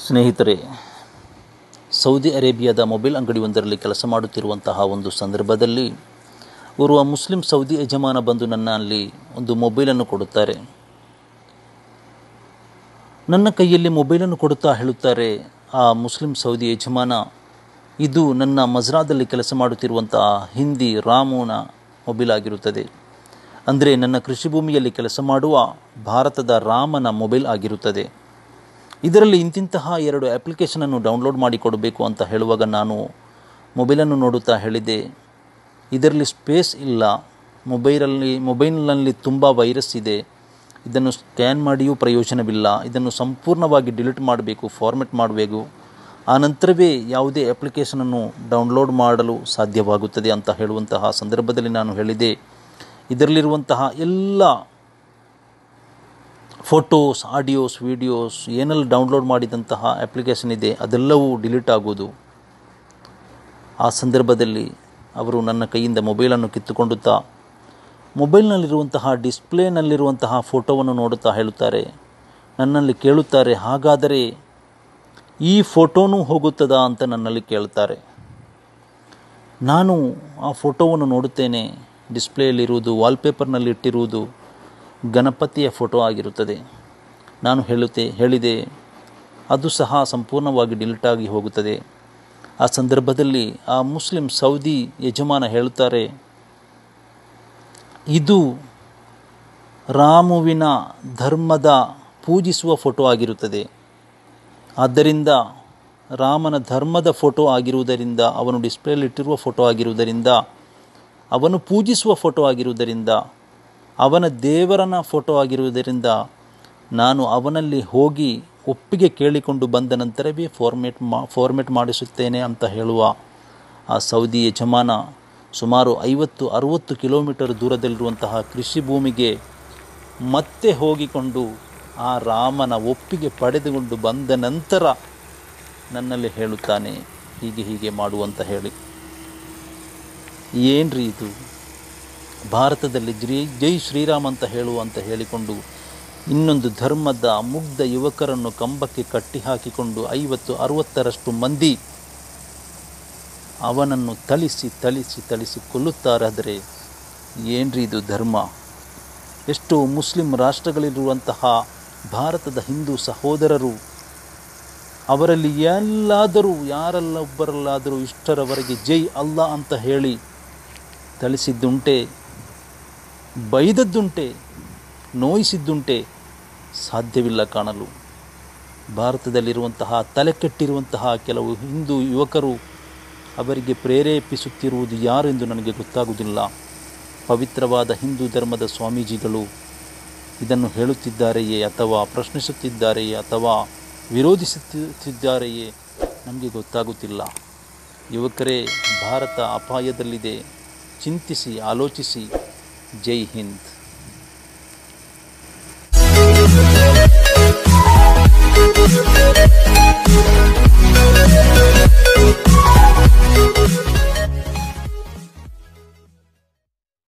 ಸ್ನೇಹಿತರೆ ಸೌದಿ ಅರೇಬಿಯಾದ ಮೊಬೈಲ್ ಅಂಗಡಿಯೊಂದರಲ್ಲಿ ಕೆಲಸ ಮಾಡುತ್ತಿರುವಂತಹ ಒಂದು ಸಂದರ್ಭದಲ್ಲಿ ಓರ್ವ ಮುಸ್ಲಿಂ ಸೌದಿ ಯಜಮಾನ ಬಂದು ನನ್ನಲ್ಲಿ ಒಂದು ಮೊಬೈಲನ್ನು ಕೊಡುತ್ತಾರೆ ನನ್ನ ಕೈಯಲ್ಲಿ ಮೊಬೈಲನ್ನು ಕೊಡುತ್ತಾ ಹೇಳುತ್ತಾರೆ ಆ ಮುಸ್ಲಿಂ ಸೌದಿ ಯಜಮಾನ ಇದು ನನ್ನ ಮಜ್ರಾದಲ್ಲಿ ಕೆಲಸ ಮಾಡುತ್ತಿರುವಂತಹ ಹಿಂದಿ ರಾಮುನ ಮೊಬೈಲ್ ಆಗಿರುತ್ತದೆ ಅಂದರೆ ನನ್ನ ಕೃಷಿ ಭೂಮಿಯಲ್ಲಿ ಕೆಲಸ ಮಾಡುವ ಭಾರತದ ರಾಮನ ಮೊಬೈಲ್ ಆಗಿರುತ್ತದೆ ಇದರಲ್ಲಿ ಇಂತಿಂತಹ ಎರಡು ಅಪ್ಲಿಕೇಶನನ್ನು ಡೌನ್ಲೋಡ್ ಮಾಡಿಕೊಡಬೇಕು ಅಂತ ಹೇಳುವಾಗ ನಾನು ಮೊಬೈಲನ್ನು ನೋಡುತ್ತಾ ಹೇಳಿದೆ ಇದರಲ್ಲಿ ಸ್ಪೇಸ್ ಇಲ್ಲ ಮೊಬೈಲಲ್ಲಿ ಮೊಬೈಲ್ನಲ್ಲಿ ತುಂಬ ವೈರಸ್ ಇದೆ ಇದನ್ನು ಸ್ಕ್ಯಾನ್ ಮಾಡಿಯೂ ಪ್ರಯೋಜನವಿಲ್ಲ ಇದನ್ನು ಸಂಪೂರ್ಣವಾಗಿ ಡಿಲೀಟ್ ಮಾಡಬೇಕು ಫಾರ್ಮೆಟ್ ಮಾಡಬೇಕು ಆ ನಂತರವೇ ಯಾವುದೇ ಅಪ್ಲಿಕೇಶನನ್ನು ಡೌನ್ಲೋಡ್ ಮಾಡಲು ಸಾಧ್ಯವಾಗುತ್ತದೆ ಅಂತ ಹೇಳುವಂತಹ ಸಂದರ್ಭದಲ್ಲಿ ನಾನು ಹೇಳಿದೆ ಇದರಲ್ಲಿರುವಂತಹ ಎಲ್ಲ ಫೋಟೋಸ್ ಆಡಿಯೋಸ್ ವಿಡಿಯೋಸ್ ಏನೆಲ್ಲ ಡೌನ್ಲೋಡ್ ಮಾಡಿದಂತಹ ಅಪ್ಲಿಕೇಶನ್ ಇದೆ ಅದೆಲ್ಲವೂ ಡಿಲೀಟ್ ಆಗುವುದು ಆ ಸಂದರ್ಭದಲ್ಲಿ ಅವರು ನನ್ನ ಕೈಯಿಂದ ಮೊಬೈಲನ್ನು ಕಿತ್ತುಕೊಂಡುತ್ತಾ ಮೊಬೈಲ್ನಲ್ಲಿರುವಂತಹ ಡಿಸ್ಪ್ಲೇನಲ್ಲಿರುವಂತಹ ಫೋಟೋವನ್ನು ನೋಡುತ್ತಾ ಹೇಳುತ್ತಾರೆ ನನ್ನಲ್ಲಿ ಕೇಳುತ್ತಾರೆ ಹಾಗಾದರೆ ಈ ಫೋಟೋನೂ ಹೋಗುತ್ತದಾ ಅಂತ ನನ್ನಲ್ಲಿ ಕೇಳ್ತಾರೆ ನಾನು ಆ ಫೋಟೋವನ್ನು ನೋಡುತ್ತೇನೆ ಡಿಸ್ಪ್ಲೇಯಲ್ಲಿರುವುದು ವಾಲ್ಪೇಪರ್ನಲ್ಲಿ ಇಟ್ಟಿರುವುದು ಗಣಪತಿಯ ಫೋಟೋ ಆಗಿರುತ್ತದೆ ನಾನು ಹೇಳುತ್ತೆ ಹೇಳಿದೆ ಅದು ಸಹ ಸಂಪೂರ್ಣವಾಗಿ ಡಿಲೀಟ್ ಆಗಿ ಹೋಗುತ್ತದೆ ಆ ಸಂದರ್ಭದಲ್ಲಿ ಆ ಮುಸ್ಲಿಂ ಸೌದಿ ಯಜಮಾನ ಹೇಳುತ್ತಾರೆ ಇದು ರಾಮುವಿನ ಧರ್ಮದ ಪೂಜಿಸುವ ಫೋಟೋ ಆಗಿರುತ್ತದೆ ಆದ್ದರಿಂದ ರಾಮನ ಧರ್ಮದ ಫೋಟೋ ಆಗಿರುವುದರಿಂದ ಅವನು ಡಿಸ್ಪ್ಲೇಲಿಟ್ಟಿರುವ ಫೋಟೋ ಆಗಿರುವುದರಿಂದ ಅವನು ಪೂಜಿಸುವ ಫೋಟೋ ಆಗಿರುವುದರಿಂದ ಅವನ ದೇವರನ ಫೋಟೋ ಆಗಿರುವುದರಿಂದ ನಾನು ಅವನಲ್ಲಿ ಹೋಗಿ ಒಪ್ಪಿಗೆ ಕೇಳಿಕೊಂಡು ಬಂದ ನಂತರವೇ ಫಾರ್ಮೇಟ್ ಮಾ ಫಾರ್ಮೇಟ್ ಮಾಡಿಸುತ್ತೇನೆ ಅಂತ ಹೇಳುವ ಆ ಸೌದಿ ಯಜಮಾನ ಸುಮಾರು ಐವತ್ತು ಅರುವತ್ತು ಕಿಲೋಮೀಟರ್ ದೂರದಲ್ಲಿರುವಂತಹ ಕೃಷಿ ಭೂಮಿಗೆ ಮತ್ತೆ ಹೋಗಿಕೊಂಡು ಆ ರಾಮನ ಒಪ್ಪಿಗೆ ಪಡೆದುಕೊಂಡು ಬಂದ ನಂತರ ನನ್ನಲ್ಲಿ ಹೇಳುತ್ತಾನೆ ಹೀಗೆ ಹೀಗೆ ಮಾಡುವಂತ ಹೇಳಿ ಏನ್ರಿ ಇದು ಭಾರತದಲ್ಲಿ ಜೈ ಜೈ ಶ್ರೀರಾಮ್ ಅಂತ ಹೇಳುವ ಅಂತ ಹೇಳಿಕೊಂಡು ಇನ್ನೊಂದು ಧರ್ಮದ ಮುಗ್ಧ ಯುವಕರನ್ನು ಕಂಬಕ್ಕೆ ಕಟ್ಟಿ ಹಾಕಿಕೊಂಡು ಐವತ್ತು ಅರುವತ್ತರಷ್ಟು ಮಂದಿ ಅವನನ್ನು ಥಳಿಸಿ ಥಳಿಸಿ ಥಳಿಸಿ ಕೊಲ್ಲುತ್ತಾರಾದರೆ ಏನ್ರಿ ಇದು ಧರ್ಮ ಎಷ್ಟೋ ಮುಸ್ಲಿಂ ರಾಷ್ಟ್ರಗಳಲ್ಲಿರುವಂತಹ ಭಾರತದ ಹಿಂದೂ ಸಹೋದರರು ಅವರಲ್ಲಿ ಎಲ್ಲಾದರೂ ಯಾರಲ್ಲೊಬ್ಬರಲ್ಲಾದರೂ ಇಷ್ಟರವರೆಗೆ ಜೈ ಅಲ್ಲಾ ಅಂತ ಹೇಳಿ ಥಳಿಸಿದ್ದುಂಟೆ ಬೈದದ್ದುಂಟೆ ನೋಯಿಸಿದ್ದುಂಟೆ ಸಾಧ್ಯವಿಲ್ಲ ಕಾಣಲು ಭಾರತದಲ್ಲಿರುವಂತಹ ತಲೆಕೆಟ್ಟಿರುವಂತಹ ಕೆಲವು ಹಿಂದೂ ಯುವಕರು ಅವರಿಗೆ ಪ್ರೇರೇಪಿಸುತ್ತಿರುವುದು ಯಾರು ಎಂದು ನನಗೆ ಗೊತ್ತಾಗುವುದಿಲ್ಲ ಪವಿತ್ರವಾದ ಹಿಂದೂ ಧರ್ಮದ ಸ್ವಾಮೀಜಿಗಳು ಇದನ್ನು ಹೇಳುತ್ತಿದ್ದಾರೆಯೇ ಅಥವಾ ಪ್ರಶ್ನಿಸುತ್ತಿದ್ದಾರೆಯೇ ಅಥವಾ ವಿರೋಧಿಸುತ್ತಿದ್ದಾರೆಯೇ ನಮಗೆ ಗೊತ್ತಾಗುತ್ತಿಲ್ಲ ಯುವಕರೇ ಭಾರತ ಅಪಾಯದಲ್ಲಿದೆ ಚಿಂತಿಸಿ ಆಲೋಚಿಸಿ ಜೈ ಹಿಂದ್ Thank you.